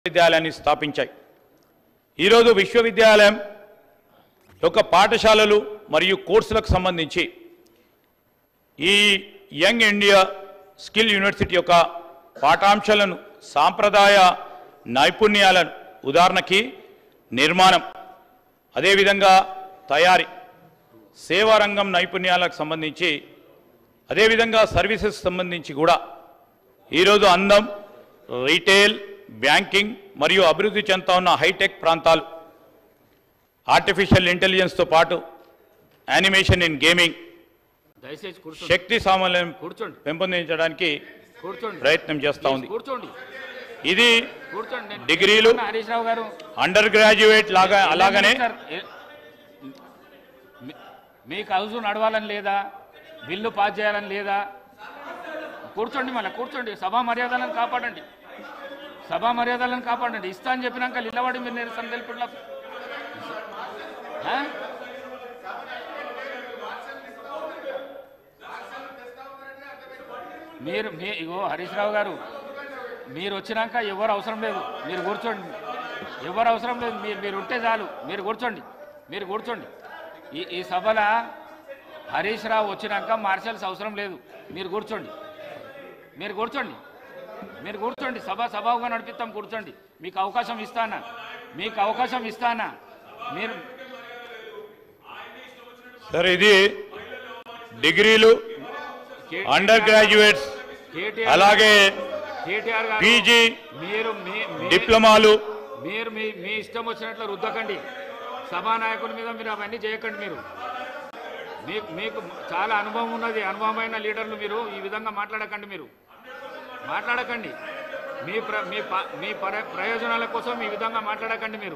విశ్వవిద్యాలయాన్ని స్థాపించాయి ఈరోజు విశ్వవిద్యాలయం యొక్క పాఠశాలలు మరియు కోర్సులకు సంబంధించి ఈ యంగ్ ఇండియా స్కిల్ యూనివర్సిటీ యొక్క పాఠాంశాలను సాంప్రదాయ నైపుణ్యాలను ఉదాహరణకి నిర్మాణం అదేవిధంగా తయారీ సేవారంగం నైపుణ్యాలకు సంబంధించి అదేవిధంగా సర్వీసెస్ సంబంధించి కూడా ఈరోజు అందం రీటైల్ బ్యాంకింగ్ మరియు అభివృద్ధి చెందుతా ఉన్న హైటెక్ ప్రాంతాలు ఆర్టిఫిషియల్ ఇంటెలిజెన్స్తో పాటు యానిమేషన్ ఇన్ గేమింగ్ దయచేసి కూర్చోండి శక్తి సామర్థ్యం కూర్చోండి పెంపొందించడానికి కూర్చోండి ప్రయత్నం చేస్తూ ఉంది కూర్చోండి ఇది కూర్చోండి నేను- డిగ్రీలు హరీష్ రావు గారు అండర్ గ్రాడ్యుయేట్ లాగా అలాగనే సార్, ఏ- మీ- మీకు హౌస్ నడవాలని లేదా బిల్లు పాస్ చేయాలని లేదా కూర్చోండి మళ్ళీ కూర్చోండి సభా మర్యాదలను కాపాడండి సభా మర్యాదలను కాపాడండి ఇస్తా అని చెప్పినాక నిలబడి మీరు నిరసన తెలుపుట్లా మీరు మీ ఇగో హరీష్ రావు గారు మీరు వచ్చినాక ఎవరు అవసరం లేదు మీరు కూర్చోండి ఎవరు అవసరం లేదు మీరు మీరు ఉంటే చాలు మీరు కూర్చోండి మీరు కూర్చోండి ఈ ఈ సభల హరీష్ రావు వచ్చినాక మార్షల్స్ అవసరం లేదు మీరు కూర్చోండి మీరు కూర్చోండి మీరు కూర్చోండి సభ సభగా నడిపిస్తాం కూర్చోండి మీకు అవకాశం ఇస్తానా మీకు అవకాశం ఇస్తానా మీరు సార్ ఇది డిగ్రీలు కే- అండర్ గ్రాడ్యుయేట్స్ కేటీఆర్ అలాగే కేటీఆర్ గారు పీజీ మీరు మీ మీ- డిప్లొమాలు మీరు మీ మీ ఇష్టం వచ్చినట్లు రుద్దకండి సభానాయకుని మీద మీరు అవన్నీ చేయకండి మీరు మీకు మీకు చాలా అనుభవం ఉన్నది అనుభవమైన లీడర్లు మీరు ఈ విధంగా మాట్లాడకండి మీరు మాట్లాడకండి మీ ప్ర మీ ప- మీ పర- ప్రయోజనాల కోసం ఈ విధంగా మాట్లాడకండి మీరు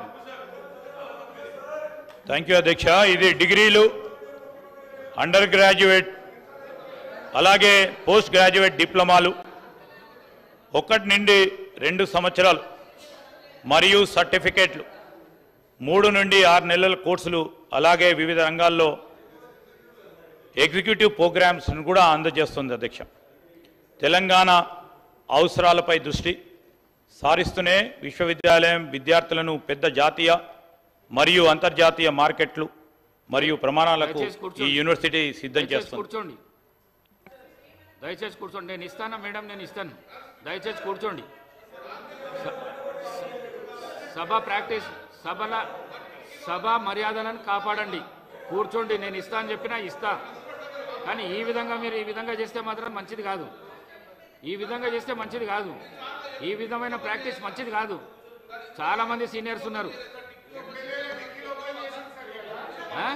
థ్యాంక్ యూ అధ్యక్ష ఇది డిగ్రీలు అండర్ గ్రాడ్యుయేట్ అలాగే పోస్ట్ గ్రాడ్యుయేట్ డిప్లొమాలు ఒకటి నుండి రెండు సంవత్సరాలు మరియు సర్టిఫికేట్లు మూడు నుండి ఆరు నెలల కోర్సులు అలాగే వివిధ రంగాల్లో ఎగ్జిక్యూటివ్ ప్రోగ్రామ్స్ను కూడా అందజేస్తుంది అధ్యక్ష తెలంగాణ అవసరాలపై దృష్టి సారిస్తూనే విశ్వవిద్యాలయం విద్యార్థులను పెద్ద జాతీయ మరియు అంతర్జాతీయ మార్కెట్లు మరియు ప్రమాణాలకు దయచేసి కూర్చోండి. ఈ యూనివర్సిటీ సిద్ధం దయచేసి చేస్తుంది కూర్చోండి దయచేసి కూర్చోండి నేను ఇస్తాను మేడం నేను ఇస్తాను దయచేసి కూర్చోండి స- సభ ప్రాక్టీస్ సభల సభ మర్యాదలను కాపాడండి కూర్చోండి నేను ఇస్తా అని చెప్పినా ఇస్తా కానీ ఈ విధంగా మీరు ఈ విధంగా చేస్తే మాత్రం మంచిది కాదు ఈ విధంగా చేస్తే మంచిది కాదు ఈ విధమైన ప్రాక్టీస్ మంచిది కాదు చాలామంది సీనియర్స్ ఉన్నారు ఆ?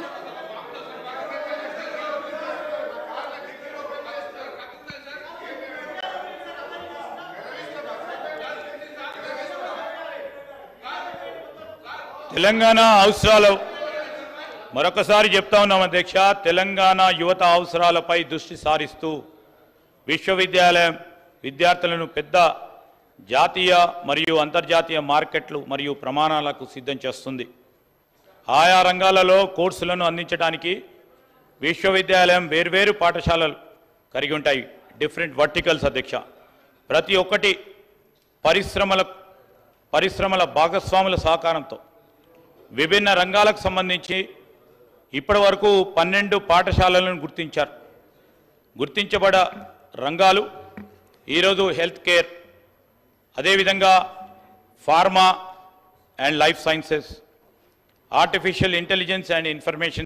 తెలంగాణ అవసరాలు మరొకసారి చెప్తా ఉన్నాం అధ్యక్ష తెలంగాణ యువత అవసరాలపై దృష్టి సారిస్తూ విశ్వవిద్యాలయం విద్యార్థులను పెద్ద జాతీయ మరియు అంతర్జాతీయ మార్కెట్లు మరియు ప్రమాణాలకు సిద్ధం చేస్తుంది ఆయా రంగాలలో కోర్సులను అందించడానికి విశ్వవిద్యాలయం వేర్వేరు పాఠశాలలు కలిగి ఉంటాయి డిఫరెంట్ వర్టికల్స్ అధ్యక్ష ప్రతి ఒక్కటి పరిశ్రమల పరిశ్రమల భాగస్వాముల సహకారంతో విభిన్న రంగాలకు సంబంధించి ఇప్పటి వరకు పన్నెండు పాఠశాలలను గుర్తించారు గుర్తించబడ రంగాలు ఈరోజు హెల్త్ కేర్ అదేవిధంగా pharma and life sciences artificial intelligence and information